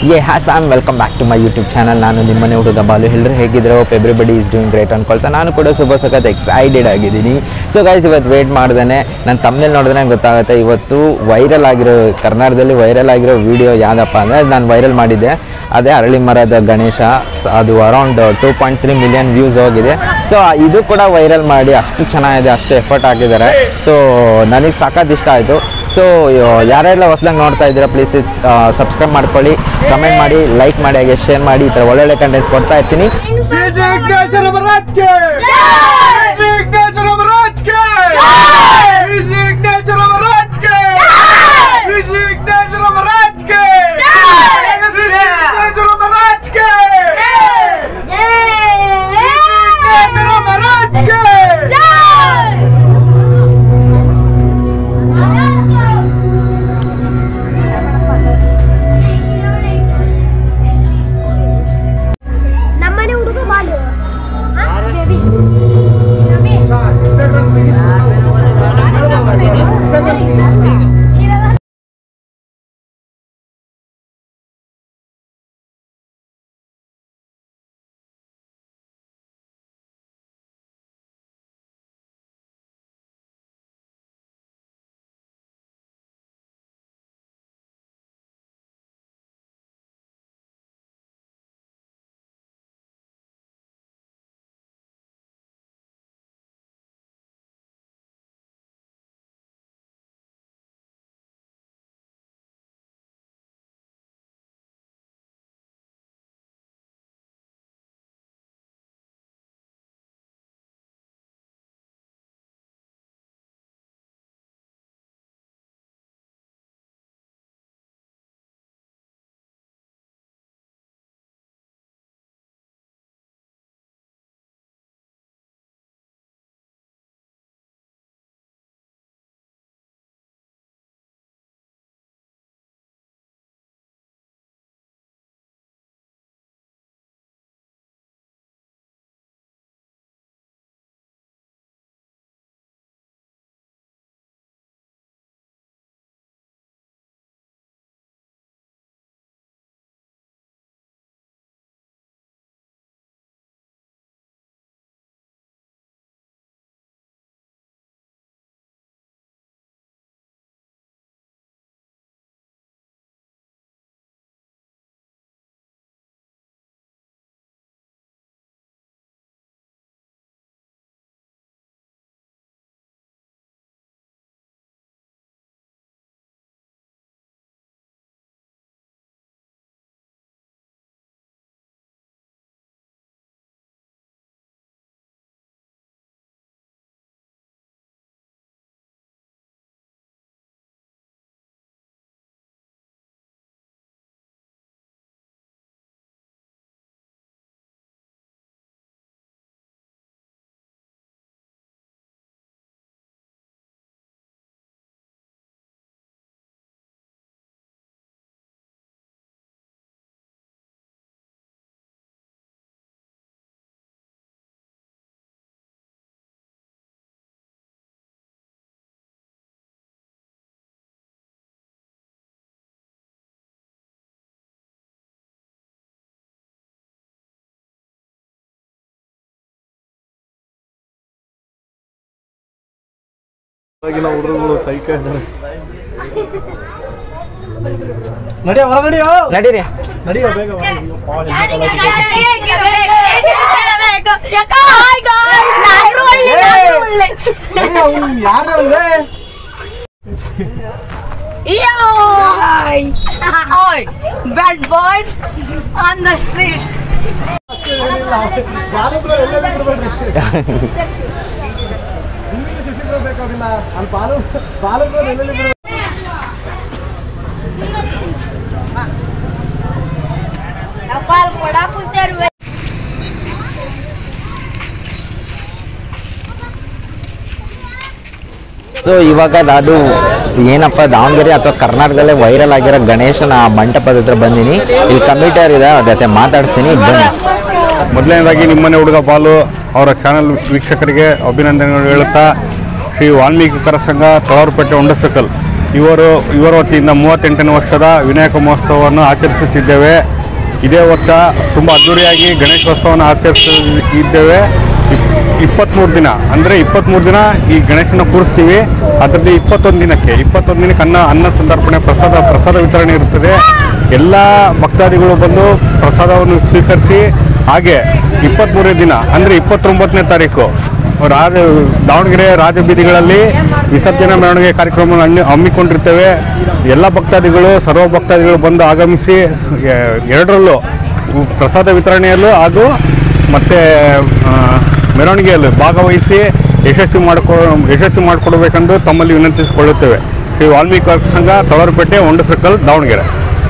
ಯೇ ಹ್ಯಾಸ್ ಆಮ್ welcome back to my YouTube channel ನಾನು ನಿಮ್ಮನೆ ಹುಡುಗ ಬಾಲು ಎಲ್ಲರೂ ಹೇಗಿದ್ರು ಎವ್ರಿಬಡಿ ಈಸ್ ಡೂಯಿಂಗ್ ಗ್ರೇಟ್ ಅನ್ಕೊಳ್ತಾ ನಾನು ಕೂಡ ಸುಬ ಸಖತ್ ಎಕ್ಸೈಟೆಡ್ ಆಗಿದ್ದೀನಿ ಸೊ ಗೈಸ್ ಇವತ್ತು ವೇಟ್ ಮಾಡ್ದೇನೆ ನಾನು ತಮ್ಮನೇಲಿ ನೋಡಿದ್ರೆ ನಂಗೆ ಗೊತ್ತಾಗುತ್ತೆ ಇವತ್ತು ವೈರಲ್ ಆಗಿರೋ ಕರ್ನಾಟಕದಲ್ಲಿ ವೈರಲ್ ಆಗಿರೋ ವಿಡಿಯೋ ಯಾವುದಪ್ಪ ಅಂದರೆ ನಾನು ವೈರಲ್ ಮಾಡಿದ್ದೆ ಅದೇ ಅರಳಿ ಮರದ ಗಣೇಶ ಅದು around two point three million views ಹೋಗಿದೆ ಸೊ ಇದು ಕೂಡ ವೈರಲ್ ಮಾಡಿ ಅಷ್ಟು ಚೆನ್ನಾಗಿದೆ ಅಷ್ಟು ಎಫರ್ಟ್ ಹಾಕಿದ್ದಾರೆ ಸೊ ನನಗೆ ಸಖತ್ ಇಷ್ಟ ಆಯಿತು ಸೊ ಯಾರೆಲ್ಲ ಹೊಸದಾಗಿ ನೋಡ್ತಾ ಇದ್ದೀರಾ ಪ್ಲೀಸ್ ಸಬ್ಸ್ಕ್ರೈಬ್ ಮಾಡ್ಕೊಳ್ಳಿ ಕಮೆಂಟ್ ಮಾಡಿ ಲೈಕ್ ಮಾಡಿ ಹಾಗೆ ಶೇರ್ ಮಾಡಿ ಈ ಥರ ಒಳ್ಳೊಳ್ಳೆ ಕಂಟೆಂಟ್ಸ್ ಕೊಡ್ತಾ ಇರ್ತೀನಿ ವಿಜಯ ವಿಘ್ನೇಶ್ವರ ಮಹಾರಾಜ್ ಕೆ ವಿಜಯ ವಿಘ್ನೇಶ್ವರ ಮಹಾರಾಜ್ ಕೆ ವಿಜಯ ವಿಘ್ನೇಶ್ವರ ಮಹಾರಾಜ್ ಕೆ ವಿಜಯ ವಿಘ್ನೇಶ್ವರ ಮಹಾರಾಜ್ ಕೆ ವಿಜಯ ವಿಘ್ನೇಶ್ವರ ಮಹಾರಾಜ್ ಕೆ ವಿಘ್ನೇಶ್ವರ ಮಹಾರಾಜ್ ಕೆ ನಮ್ಮನೆ ಹುಡುಗ ಬಾಲು ಆಗಿನ ಹುಡುಗರು ಸೈಕ ನಡಿಯ ಹೊರ ನಡಿಯೋ ನಡೀರಿ ನಡಿಯೋ ಬೇಗ ಬಾ. ಅಯ್ಯೋ, ಪಾ, ಎಂತ ಕಲಾವಿದ. ನಡಿ, ಅವ್ನು ಯಾರು ಅವ್ನು? Bad boys on the street. ಯಾರಿದ್ರು ಎಲ್ಲೆಲ್ಲಿ ಬಿಡ್ಬೇಡ್ರಿ. ನಿಮ್ಗೆ ಶಿಶಿದ್ರು ಬೇಕಾಗಿಲ್ಲ ಅಲ್ಲಿ ಪಾಲು ಪಾಲು ಎಲ್ಲೆಲ್ಲಿ ಬಿಡ್ಬೇಡ್ರಿ. ಪಾಲ್ ಕೊಡಾಕ್ ಕುಂತಾರು ಸೊ ಇವಾಗ ಅದು ಏನಪ್ಪ ದಾವಣಗೆರೆ ಅಥವಾ ಕರ್ನಾಟಕದಲ್ಲೇ ವೈರಲ್ ಆಗಿರೋ ಗಣೇಶನ ಮಂಟಪದ ಹತ್ರ ಬಂದಿನಿ ಇಲ್ಲಿ ಕಮಿಟರ್ ಇದೆ ಅವ್ರ ಜೊತೆ ಮಾತಾಡಿಸ್ತೀನಿ ಬನ್ನಿ ಮೊದಲನೇದಾಗಿ ನಿಮ್ಮನೆ ಹುಡುಗ ಪಾಲು ಅವರ ಚಾನೆಲ್ ವೀಕ್ಷಕರಿಗೆ ಅಭಿನಂದನೆಗಳು ಹೇಳುತ್ತಾ ಶ್ರೀ ವಾಲ್ಮೀಕಿಕರ ಸಂಘ ತಳವರಪೇಟೆ ಹೊಂಡ ಸರ್ಕಲ್ ಇವರು ಇವರ ವತಿಯಿಂದ ಮೂವತ್ತೆಂಟನೇ ವರ್ಷದ ವಿನಾಯಕ ಮಹೋತ್ಸವವನ್ನು ಆಚರಿಸುತ್ತಿದ್ದೇವೆ ಇದೇ ವರ್ಷ ತುಂಬ ಅದ್ದೂರಿಯಾಗಿ ಗಣೇಶೋತ್ಸವವನ್ನು ಆಚರಿಸಿದ್ದೇವೆ ಇಪ್ಪತ್ತ್ಮೂರು ದಿನ ಅಂದರೆ ಇಪ್ಪತ್ತ್ಮೂರು ದಿನ ಈ ಗಣೇಶನ ಕೂರಿಸ್ತೀವಿ ಅದರಲ್ಲಿ ಇಪ್ಪತ್ತೊಂದು ದಿನಕ್ಕೆ ಇಪ್ಪತ್ತೊಂದು ದಿನಕ್ಕೆ ಅನ್ನ ಅನ್ನ ಸಂತರ್ಪಣೆ ಪ್ರಸಾದ ಪ್ರಸಾದ ವಿತರಣೆ ಇರುತ್ತದೆ ಎಲ್ಲ ಭಕ್ತಾದಿಗಳು ಬಂದು ಪ್ರಸಾದವನ್ನು ಸ್ವೀಕರಿಸಿ ಹಾಗೆ ಇಪ್ಪತ್ತ್ಮೂರನೇ ದಿನ ಅಂದರೆ ಇಪ್ಪತ್ತೊಂಬತ್ತನೇ ತಾರೀಕು ರಾಜ ದಾವಣಗೆರೆ ರಾಜ ಬೀದಿಗಳಲ್ಲಿ ವಿಸರ್ಜನಾ ಮೆರವಣಿಗೆ ಕಾರ್ಯಕ್ರಮವನ್ನು ಹಣ್ಣಿ- ಹಮ್ಮಿಕೊಂಡಿರ್ತೇವೆ ಎಲ್ಲ ಭಕ್ತಾದಿಗಳು ಸರ್ವ ಭಕ್ತಾದಿಗಳು ಬಂದು ಆಗಮಿಸಿ ಎ- ಎರಡರಲ್ಲೂ ಪ್ರಸಾದ ವಿತರಣೆಯಲ್ಲೂ ಹಾಗೂ ಮತ್ತು ಮೆರವಣಿಗೆಯಲ್ಲೂ ಭಾಗವಹಿಸಿ ಯಶಸ್ವಿ ಮಾಡಿಕೊ ಯಶಸ್ವಿ ಮಾಡಿಕೊಡ್ಬೇಕೆಂದು ತಮ್ಮಲ್ಲಿ ವಿನಂತಿಸಿಕೊಳ್ಳುತ್ತೇವೆ ಶ್ರೀ ವಾಲ್ಮೀಕಿ ವರ್ಗ ಸಂಘ ತಳವರಪೇಟೆ ಹೊಂಡ ಸರ್ಕಲ್ ದಾವಣಗೆರೆ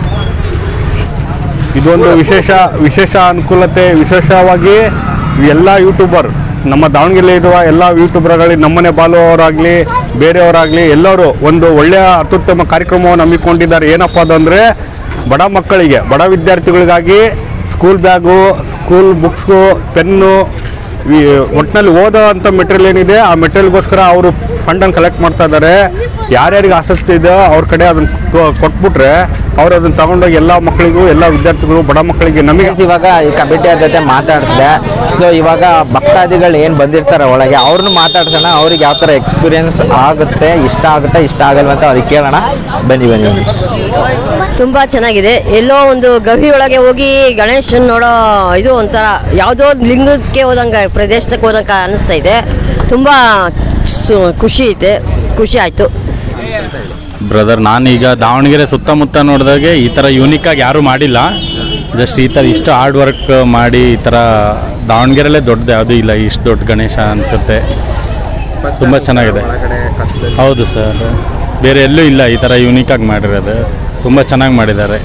ಇದೊಂದು ವಿಶೇಷ ವಿಶೇಷ ಅನುಕೂಲತೆ ವಿಶೇಷವಾಗಿ ಎಲ್ಲ ಯೂಟ್ಯೂಬರ್ ನಮ್ಮ ದಾವಣಗೆರೆ ಇರುವ ಎಲ್ಲ ಯೂಟ್ಯೂಬರ್ಗಳಿಗೆ ನಮ್ಮನೆ ಬಾಲು ಅವರಾಗಲಿ ಬೇರೆಯವರಾಗಲಿ ಎಲ್ಲರೂ ಒಂದು ಒಳ್ಳೆಯ ಅತ್ಯುತ್ತಮ ಕಾರ್ಯಕ್ರಮವನ್ನು ಹಮ್ಮಿಕೊಂಡಿದ್ದಾರೆ ಏನಪ್ಪ ಅದಂದರೆ ಬಡ ಮಕ್ಕಳಿಗೆ ಬಡ ವಿದ್ಯಾರ್ಥಿಗಳಿಗಾಗಿ school bag school books pen ಈ ಒಟ್ಟಿನಲ್ಲಿ ಓದೋ ಅಂಥ ಮೆಟೀರಿಯಲ್ ಏನಿದೆ ಆ ಮೆಟೀರಿಯಲ್ಗೋಸ್ಕರ ಅವರು ಫಂಡನ್ನು ಕಲೆಕ್ಟ್ ಮಾಡ್ತಾ ಇದ್ದಾರೆ ಯಾರ್ಯಾರಿಗೆ ಆಸಕ್ತಿ ಇದೆ ಅವ್ರ ಕಡೆ ಅದನ್ನು ಕೊಟ್ಬಿಟ್ರೆ ಅವ್ರು ಅದನ್ನು ತಗೊಂಡೋಗಿ ಎಲ್ಲ ಮಕ್ಕಳಿಗೂ ಎಲ್ಲ ವಿದ್ಯಾರ್ಥಿಗಳು ಬಡ ಮಕ್ಕಳಿಗೆ ನಮಗೆ Guys, ಇವಾಗ ಈ ಕಮಿಟಿ ಅವ್ರ ಜೊತೆ ಮಾತಾಡಿಸಿದೆ ಸೊ ಇವಾಗ ಭಕ್ತಾದಿಗಳು ಏನು ಬಂದಿರ್ತಾರೆ ಒಳಗೆ ಅವ್ರನ್ನ ಮಾತಾಡ್ಸೋಣ ಅವ್ರಿಗೆ ಯಾವ ಥರ ಎಕ್ಸ್ಪೀರಿಯನ್ಸ್ ಆಗುತ್ತೆ ಇಷ್ಟ ಆಗುತ್ತೆ ಇಷ್ಟ ಆಗಲ್ವ ಅಂತ ಅವ್ರಿಗೆ ಕೇಳೋಣ ಬನ್ನಿ ಬನ್ನಿ ಬನ್ನಿ ತುಂಬ ಚೆನ್ನಾಗಿದೆ ಎಲ್ಲೋ ಒಂದು ಗವಿ ಒಳಗೆ ಹೋಗಿ ಗಣೇಶನ್ ನೋಡೋ ಇದು ಒಂಥರ ಯಾವುದೋ ಲಿಂಗಕ್ಕೆ ಹೋದಂಗೆ ಪ್ರದೇಶಕ್ಕೆ ಹೋದಂಗೆ ಅನಿಸ್ತಾ ಇದೆ ತುಂಬ ಸು- ಖುಷಿ ಐತೆ ಖುಷಿ ಆಯಿತು ಬ್ರದರ್ ನಾನೀಗ ದಾವಣಗೆರೆ ಸುತ್ತಮುತ್ತ ನೋಡಿದಾಗೆ ಈ ಥರ ಯೂನಿಕ್ಕಾಗಿ ಯಾರೂ ಮಾಡಿಲ್ಲ ಜಸ್ಟ್ ಈ ಥರ ಇಷ್ಟು ಹಾರ್ಡ್ ವರ್ಕ್ ಮಾಡಿ ಈ ಥರ ದಾವಣಗೆರೆಲೇ ದೊಡ್ಡದು ಯಾವುದೂ ಇಲ್ಲ ಇಷ್ಟು ದೊಡ್ಡ ಗಣೇಶ ಅನಿಸುತ್ತೆ ತುಂಬ ಚೆನ್ನಾಗಿದೆ ಹೌದು ಸರ್ ಬೇರೆ ಎಲ್ಲೂ ಇಲ್ಲ ಈ ಥರ ಯೂನಿಕ್ಕಾಗಿ ಮಾಡಿರೋದು ತುಂಬ ಚೆನ್ನಾಗಿ ಮಾಡಿದ್ದಾರೆ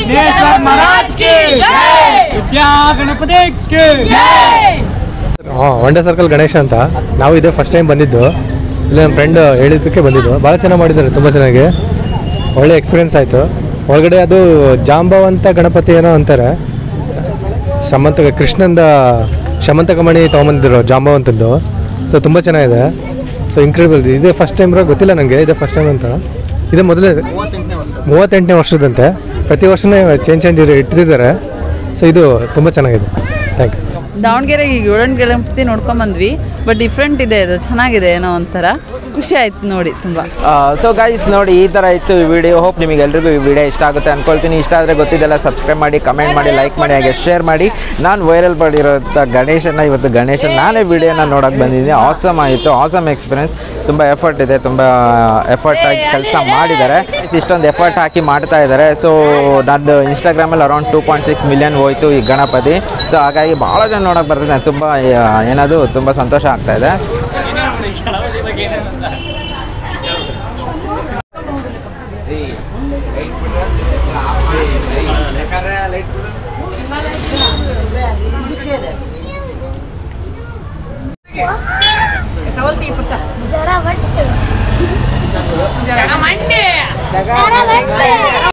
ಹಾಂ ಒಂಡೆ ಸರ್ಕಲ್ ಗಣೇಶ ಅಂತ ನಾವು ಇದೇ ಫಸ್ಟ್ ಟೈಮ್ ಬಂದಿದ್ದು ಇಲ್ಲಿ ನಮ್ಮ ಫ್ರೆಂಡ್ ಹೇಳಿದ್ದಕ್ಕೆ ಬಂದಿದ್ದು ಭಾಳ ಚೆನ್ನಾಗಿ ಮಾಡಿದ್ದಾರೆ ತುಂಬ ಚೆನ್ನಾಗಿ ಒಳ್ಳೆ ಎಕ್ಸ್ಪೀರಿಯನ್ಸ್ ಆಯಿತು ಒಳಗಡೆ ಅದು ಜಾಂಬವಂತ ಗಣಪತಿ ಏನೋ ಅಂತಾರೆ ಸಮಂತ ಕೃಷ್ಣಂದ ಶಮಂತಕ ಮಣಿ ತೊಗೊಂಬಂದಿದ್ರು ಜಾಂಬವಂತದ್ದು ಸೊ ತುಂಬ ಚೆನ್ನಾಗಿದೆ ಸೊ ಇನ್ಕ್ರೆಡಿಬಲ್ ಇದೇ ಫಸ್ಟ್ ಟೈಮ್ ಗೊತ್ತಿಲ್ಲ ನನಗೆ ಇದೇ ಫಸ್ಟ್ ಟೈಮ್ ಅಂತ ಇದೇ ಮೊದಲೇ ಮೂವತ್ತೆಂಟನೇ ವರ್ಷದಂತೆ ಪ್ರತಿ ವರ್ಷನೇ ಚೇಂಜ್ ಚೇಂಜ್ ಇಟ್ಟಿದ್ದಾರೆ ಸೊ ಇದು ತುಂಬ ಚೆನ್ನಾಗಿದೆ ಥ್ಯಾಂಕ್ ಯು ದಾವಣಗೆರೆ ಈಗ ಏಳನ್ ಗಣಪತಿ ನೋಡ್ಕೊಂಬಂದ್ವಿ ಬಟ್ ಡಿಫ್ರೆಂಟ್ ಇದೆ ಇದು ಚೆನ್ನಾಗಿದೆ ಏನೋ ಒಂಥರ ಖುಷಿ ಆಯ್ತು ನೋಡಿ ತುಂಬ ಸೊ ಗೈಸ್ ನೋಡಿ ಈ ಥರ ಇತ್ತು ಈ ವಿಡಿಯೋ ಹೋಪ್ ನಿಮಗೆ ಎಲ್ರಿಗೂ ಈ ವಿಡಿಯೋ ಇಷ್ಟ ಆಗುತ್ತೆ ಅನ್ಕೊಳ್ತೀನಿ ಇಷ್ಟ ಆದರೆ ಗೊತ್ತಿದ್ದೆಲ್ಲ ಸಬ್ಸ್ಕ್ರೈಬ್ ಮಾಡಿ ಕಮೆಂಟ್ ಮಾಡಿ ಲೈಕ್ ಮಾಡಿ ಹಾಗೆ ಶೇರ್ ಮಾಡಿ ನಾನು ವೈರಲ್ ಮಾಡಿರೋಂಥ ಗಣೇಶನ ಇವತ್ತು ಗಣೇಶನ್ ನಾನೇ ವಿಡಿಯೋನ ನೋಡೋಕೆ ಬಂದಿದ್ದೀನಿ ಆಸಮ್ ಆಯಿತು ಆಸಮ್ ಎಕ್ಸ್ಪೀರಿಯನ್ಸ್ ತುಂಬ ಎಫರ್ಟ್ ಇದೆ ತುಂಬ ಎಫರ್ಟ್ ಆಗಿ ಕೆಲಸ ಮಾಡಿದ್ದಾರೆ ಇಷ್ಟೊಂದು ಎಫರ್ಟ್ ಹಾಕಿ ಮಾಡ್ತಾ ಇದ್ದಾರೆ ಸೊ ನಂದು ಇನ್ಸ್ಟಾಗ್ರಾಮಲ್ಲಿ around two point six million ಹೋಯಿತು ಈ ಗಣಪತಿ ಸೊ ಹಾಗಾಗಿ ಭಾಳ ಜನ ನೋಡೋಕೆ ಬರ್ತಿದೆ ತುಂಬ ಏನದು ತುಂಬ ಸಂತೋಷ ಆಗ್ತಾ ಇದೆ ಜರ ಮಂಡಿ